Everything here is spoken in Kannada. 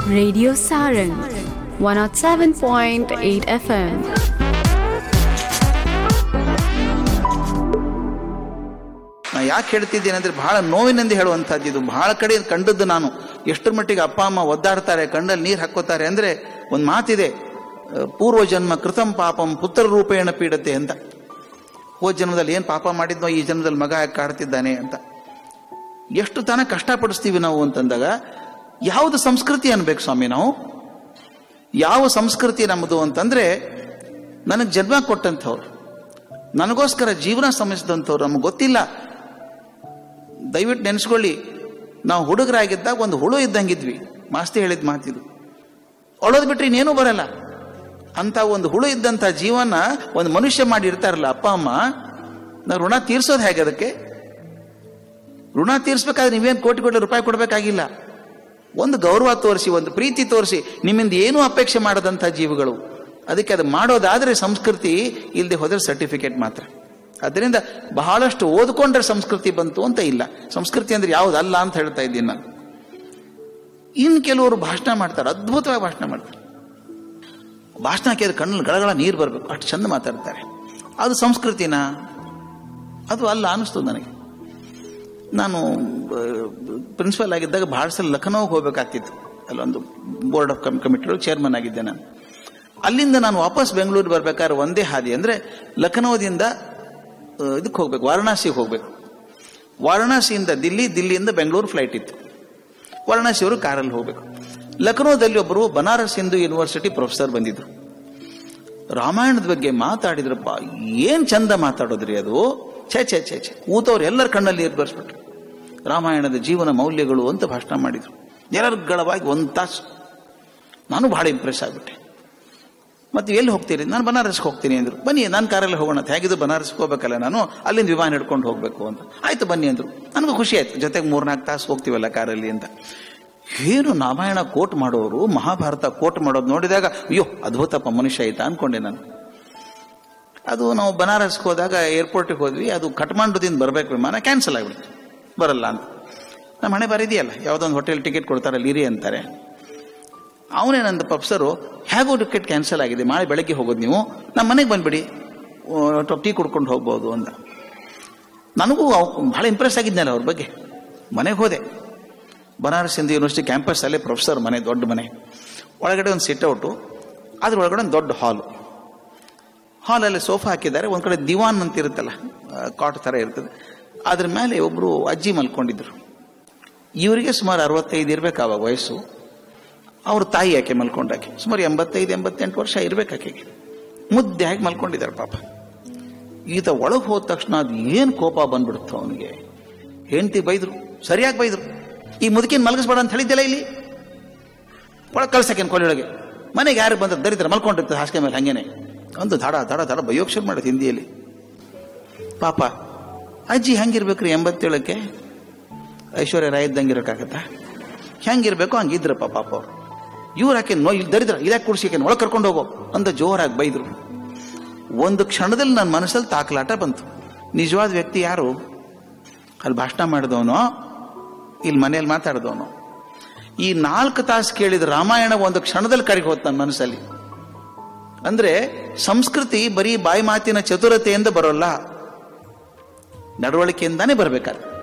Radio Sarang 107.8 FM. ನಾ ಯಾಕೆ ಹೇಳ್ತಿದ್ದೀನಿ ಅಂದ್ರೆ ಬಹಳ ನೋವಿನಿಂದ ಹೇಳುವಂಥದ್ದು ಇದು ಬಹಳ ಕಡೆ ಕಂಡದ್ದು ನಾನು ಎಷ್ಟರ ಮಟ್ಟಿಗೆ ಅಪ್ಪ ಅಮ್ಮ ಒದ್ದಾಡ್ತಾರೆ ಕಣ್ಣಲ್ಲಿ ನೀರು ಹಾಕೋತಾರೆ ಅಂದ್ರೆ ಒಂದು ಮಾತಿದೆ ಆ, ಪೂರ್ವ ಜನ್ಮ ಕೃತಂ ಪಾಪಂ ಪುತ್ರ ರೂಪೇಣ ಪೀಡತೆ ಅಂತ ಹೋದ ಜನ್ಮದಲ್ಲಿ ಏನು ಪಾಪ ಮಾಡಿದ್ನೋ ಈ ಜನ್ಮದಲ್ಲಿ ಮಗ ಯಾಕೆ ಕಾಡ್ತಿದ್ದಾನೆ ಅಂತ ಎಷ್ಟು ತಾನ ಕಷ್ಟಪಡಿಸ್ತೀವಿ ನಾವು ಅಂತಂದಾಗ ಯಾವುದು ಸಂಸ್ಕೃತಿ ಅನ್ಬೇಕು ಸ್ವಾಮಿ ನಾವು ಯಾವ ಸಂಸ್ಕೃತಿ ನಮ್ಮದು ಅಂತಂದ್ರೆ ನನಗೆ ಜನ್ಮ ಕೊಟ್ಟಂಥವ್ರು ನನಗೋಸ್ಕರ ಜೀವನ ಶ್ರಮಿಸಿದಂಥವ್ರು ನಮ್ಗೆ ಗೊತ್ತಿಲ್ಲ ದಯವಿಟ್ಟು ನೆನೆಸ್ಕೊಳ್ಳಿ ನಾವು ಹುಡುಗರಾಗಿದ್ದಾಗ ಒಂದು ಹುಳು ಇದ್ದಂಗಿದ್ವಿ ಮಾಸ್ತಿ ಹೇಳಿದ ಮಾತಿದು ಒಳೋದ್ ಬಿಟ್ರೆ ಇನ್ನೇನೂ ಬರಲ್ಲ ಅಂತ ಒಂದು ಹುಳು ಇದ್ದಂಥ ಜೀವನ ಒಂದು ಮನುಷ್ಯ ಮಾಡಿ ಇರ್ತಾರಲ್ಲ ಅಪ್ಪ ಅಮ್ಮ ನಾವು ಋಣ ತೀರ್ಸೋದು ಹೇಗೆ ಅದಕ್ಕೆ ಋಣ ತೀರ್ಸ್ಬೇಕಾದ್ರೆ ನೀವೇನು ಕೋಟಿ ಕೋಟಿ ರೂಪಾಯಿ ಕೊಡಬೇಕಾಗಿಲ್ಲ ಒಂದು ಗೌರವ ತೋರಿಸಿ ಒಂದು ಪ್ರೀತಿ ತೋರಿಸಿ ನಿಮ್ಮಿಂದ ಏನೂ ಅಪೇಕ್ಷೆ ಮಾಡದಂಥ ಜೀವಿಗಳು ಅದಕ್ಕೆ ಅದು ಮಾಡೋದಾದ್ರೆ ಸಂಸ್ಕೃತಿ ಇಲ್ಲದೆ ಹೋದ್ರೆ ಸರ್ಟಿಫಿಕೇಟ್ ಮಾತ್ರ ಅದರಿಂದ ಬಹಳಷ್ಟು ಓದ್ಕೊಂಡ್ರೆ ಸಂಸ್ಕೃತಿ ಬಂತು ಅಂತ ಇಲ್ಲ ಸಂಸ್ಕೃತಿ ಅಂದ್ರೆ ಯಾವುದಲ್ಲ ಅಂತ ಹೇಳ್ತಾ ಇದ್ದೀನಿ ನಾನು ಇನ್ನು ಕೆಲವರು ಭಾಷಣ ಮಾಡ್ತಾರೆ ಅದ್ಭುತವಾಗಿ ಭಾಷಣ ಮಾಡ್ತಾರೆ ಭಾಷಣ ಕೇಳಿದ್ರೆ ಕಣ್ಣಲ್ಲಿ ಗಳಗಳ ನೀರು ಬರಬೇಕು ಅಷ್ಟು ಚಂದ ಮಾತಾಡ್ತಾರೆ ಅದು ಸಂಸ್ಕೃತಿನಾ ಅದು ಅಲ್ಲ ಅನಿಸ್ತು ನನಗೆ ನಾನು ಪ್ರಿನ್ಸಿಪಲ್ ಆಗಿದ್ದಾಗ ಭಾಳ ಸಲ ಲಖನೌಗೆ ಹೋಗ್ಬೇಕಾಗ್ತಿತ್ತು ಅಲ್ಲೊಂದು ಬೋರ್ಡ್ ಆಫ್ ಕಮಿಟಿ ಚೇರ್ಮನ್ ಆಗಿದ್ದೆ ನಾನು ಅಲ್ಲಿಂದ ನಾನು ವಾಪಸ್ ಬೆಂಗಳೂರು ಬರ್ಬೇಕಾದ್ರೆ ಒಂದೇ ಹಾದಿ ಅಂದರೆ ಲಖನೌದಿಂದ ಇದಕ್ಕೆ ಹೋಗ್ಬೇಕು ವಾರಣಾಸಿಗೆ ಹೋಗ್ಬೇಕು ವಾರಣಾಸಿಯಿಂದ ದಿಲ್ಲಿ ದಿಲ್ಲಿಯಿಂದ ಬೆಂಗಳೂರು ಫ್ಲೈಟ್ ಇತ್ತು ವಾರಣಾಸಿಯವರು ಕಾರಲ್ಲಿ ಹೋಗ್ಬೇಕು ಲಖನೌದಲ್ಲಿ ಒಬ್ಬರು ಬನಾರಸ್ ಹಿಂದೂ ಯೂನಿವರ್ಸಿಟಿ ಪ್ರೊಫೆಸರ್ ಬಂದಿದ್ರು ರಾಮಾಯಣದ ಬಗ್ಗೆ ಮಾತಾಡಿದ್ರಪ್ಪ ಏನ್ ಚಂದ ಮಾತಾಡೋದ್ರಿ ಅದು ಛೇ ಛೇ ಛೇ ಛೇ ಕೂತವ್ರು ಎಲ್ಲರ ಕಣ್ಣಲ್ಲಿ ನೀರು ಬರ್ಸ್ಬಿಟ್ರು ರಾಮಾಯಣದ ಜೀವನ ಮೌಲ್ಯಗಳು ಅಂತ ಭಾಷಣ ಮಾಡಿದ್ರು ನಿರರ್ಗಳವಾಗಿ ಒಂದು ತಾಸು ನಾನು ಬಹಳ ಇಂಪ್ರೆಸ್ ಆಗ್ಬಿಟ್ಟೆ ಮತ್ತೆ ಎಲ್ಲಿ ಹೋಗ್ತೀರಿ ನಾನು ಬನಾರಸ್ಗೆ ಹೋಗ್ತೀನಿ ಅಂದ್ರು ಬನ್ನಿ ನಾನು ಕಾರಲ್ಲಿ ಹೋಗೋಣ ಅಂತ ಹೇಗಿದ್ದು ಬನಾರಸ್ಗೆ ಹೋಗ್ಬೇಕಲ್ಲ ನಾನು ಅಲ್ಲಿಂದ ವಿಮಾನ ಹಿಡ್ಕೊಂಡು ಹೋಗ್ಬೇಕು ಅಂತ ಆಯ್ತು ಬನ್ನಿ ಅಂದ್ರು ನನಗೂ ಖುಷಿ ಆಯ್ತು ಜೊತೆಗೆ ಮೂರ್ನಾಲ್ಕು ತಾಸು ಹೋಗ್ತೀವಲ್ಲ ಕಾರಲ್ಲಿ ಅಂತ ಏನು ರಾಮಾಯಣ ಕೋಟ್ ಮಾಡೋರು ಮಹಾಭಾರತ ಕೋಟ್ ಮಾಡೋದು ನೋಡಿದಾಗ ಅಯ್ಯೋ ಅದ್ಭುತಪ್ಪ ಮನುಷ್ಯ ಆಯ್ತಾ ಅನ್ಕೊಂಡೆ ನಾನು ಅದು ನಾವು ಬನಾರಸ್ಗೆ ಹೋದಾಗ ಏರ್ಪೋರ್ಟಿಗೆ ಹೋದ್ವಿ ಅದು ಕಠ್ಮಂಡುದಿಂದ ಬರಬೇಕು ವಿಮಾನ ಕ್ಯಾನ್ಸಲ್ ಆಗಿಬಿಡ್ತು ಬರಲ್ಲ ಅಂತ ನಮ್ಮ ಹಣೆ ಬರಿದೆಯಲ್ಲ ಯಾವುದೊಂದು ಹೋಟೆಲ್ ಟಿಕೆಟ್ ಕೊಡ್ತಾರೆ ಇರಿ ಅಂತಾರೆ ಅವನೇನಂದ ಪಪ್ಸರು ಹೇಗೋ ಟಿಕೆಟ್ ಕ್ಯಾನ್ಸಲ್ ಆಗಿದೆ ನಾಳೆ ಬೆಳಗ್ಗೆ ಹೋಗೋದು ನೀವು ನಮ್ಮ ಮನೆಗೆ ಬಂದ್ಬಿಡಿ ಟೀ ಕುಡ್ಕೊಂಡು ಹೋಗ್ಬೋದು ಅಂತ ನನಗೂ ಅವ್- ಬಹಳ ಇಂಪ್ರೆಸ್ ಆಗಿದ್ನಲ್ಲ ಅವ್ರ ಬಗ್ಗೆ ಮನೆಗೆ ಹೋದೆ ಬನಾರಸ್ ಹಿಂದೂ ಯೂನಿವರ್ಸಿಟಿ ಕ್ಯಾಂಪಸ್ ಅಲ್ಲೇ ಪ್ರೊಫೆಸರ್ ಮನೆ ದೊಡ್ಡ ಮನೆ ಒಳಗಡೆ ಒಂದು ಸಿಟ್ ಔಟು ಅದ್ರ ಒಳಗಡೆ ಒಂದು ದೊಡ್ಡ ಹಾಲು ಹಾಲಲ್ಲಿ ಸೋಫಾ ಹಾಕಿದ್ದಾರೆ ಒಂದು ಕಡೆ ದಿವಾನ್ ಅಂತ ಇರುತ್ತಲ್ಲ ಕಾಟ್ ಥರ ಇರ್ತದೆ ಅದ್ರ ಮೇಲೆ ಒಬ್ಬರು ಅಜ್ಜಿ ಮಲ್ಕೊಂಡಿದ್ರು ಇವರಿಗೆ ಸುಮಾರು ಅರವತ್ತೈದು ಇರ್ಬೇಕು ಆವಾಗ ವಯಸ್ಸು ಅವ್ರ ತಾಯಿ ಆಕೆ ಮಲ್ಕೊಂಡಾಕೆ ಸುಮಾರು ಎಂಬತ್ತೈದು ಎಂಬತ್ತೆಂಟು ವರ್ಷ ಇರ್ಬೇಕು ಆಕೆಗೆ ಮುದ್ದೆ ಹಾಕಿ ಮಲ್ಕೊಂಡಿದ್ದಾರೆ ಪಾಪ ಈತ ಒಳಗೆ ಹೋದ ತಕ್ಷಣ ಅದು ಏನು ಕೋಪ ಬಂದ್ಬಿಡುತ್ತೋ ಅವನಿಗೆ ಹೆಂಡತಿ ಬೈದ್ರು ಸರಿಯಾಗಿ ಬೈದ್ರು ಈ ಮುದುಕಿನ ಮಲಗಿಸ್ಬೇಡ ಅಂತ ಹೇಳಿದ್ದೆಲ್ಲ ಇಲ್ಲಿ ಒಳಗೆ ಕಳ್ಸಕ್ಕೇನು ಕೊಲೆಯೊಳಗೆ ಮನೆಗೆ ಯಾರು ಬಂದ್ರೆ ದರಿದ್ರ ಮಲ್ಕೊಂಡಿರ್ತದೆ ಹಾಸಿಗೆ ಮೇಲೆ ಹಂಗೇನೆ ಒಂದು ಧಡ ಧಡ ಧಡ ಬೈಯೋಕ್ ಶುರು ಮಾಡುತ್ತೆ ಹಿಂದಿಯಲ್ಲಿ ಪಾಪ ಅಜ್ಜಿ ಹೆಂಗಿರ್ಬೇಕ್ರಿ ಎಂಬತ್ತೇಳಕ್ಕೆ ಐಶ್ವರ್ಯ ರಾಯ್ ಇದ್ದಂಗೆ ಇರೋಕ್ಕಾಗತ್ತಾ ಹೆಂಗಿರ್ಬೇಕು ಹಂಗಿದ್ರಪ್ಪ ಪಾಪ ಅವ್ರು ಇವ್ರು ಹಾಕಿ ನೋ ಇಲ್ಲಿ ದರಿದ್ರ ಇದಾಕೆ ಕುಡ್ಸಿಕೆ ಒಳಗೆ ಕರ್ಕೊಂಡು ಹೋಗೋ ಅಂತ ಜೋರಾಗಿ ಬೈದ್ರು ಒಂದು ಕ್ಷಣದಲ್ಲಿ ನನ್ನ ಮನಸ್ಸಲ್ಲಿ ತಾಕಲಾಟ ಬಂತು ನಿಜವಾದ ವ್ಯಕ್ತಿ ಯಾರು ಅಲ್ಲಿ ಭಾಷಣ ಮಾಡಿದವನು ಇಲ್ಲಿ ಮನೆಯಲ್ಲಿ ಮಾತಾಡಿದವನು ಈ ನಾಲ್ಕು ತಾಸು ಕೇಳಿದ ರಾಮಾಯಣ ಒಂದು ಕ್ಷಣದಲ್ಲಿ ಕಡೆಗೆ ಹೋತ್ ನನ್ನ ಮನಸ್ಸಲ್ಲಿ ಅಂದ್ರೆ ಸಂಸ್ಕೃತಿ ಬರೀ ಬಾಯಿ ಮಾತಿನ ಚತುರತೆಯಿಂದ ಬರೋಲ್ಲ ನಡವಳಿಕೆಯಿಂದಾನೇ ಬರ್ಬೇಕಾದ್ರೆ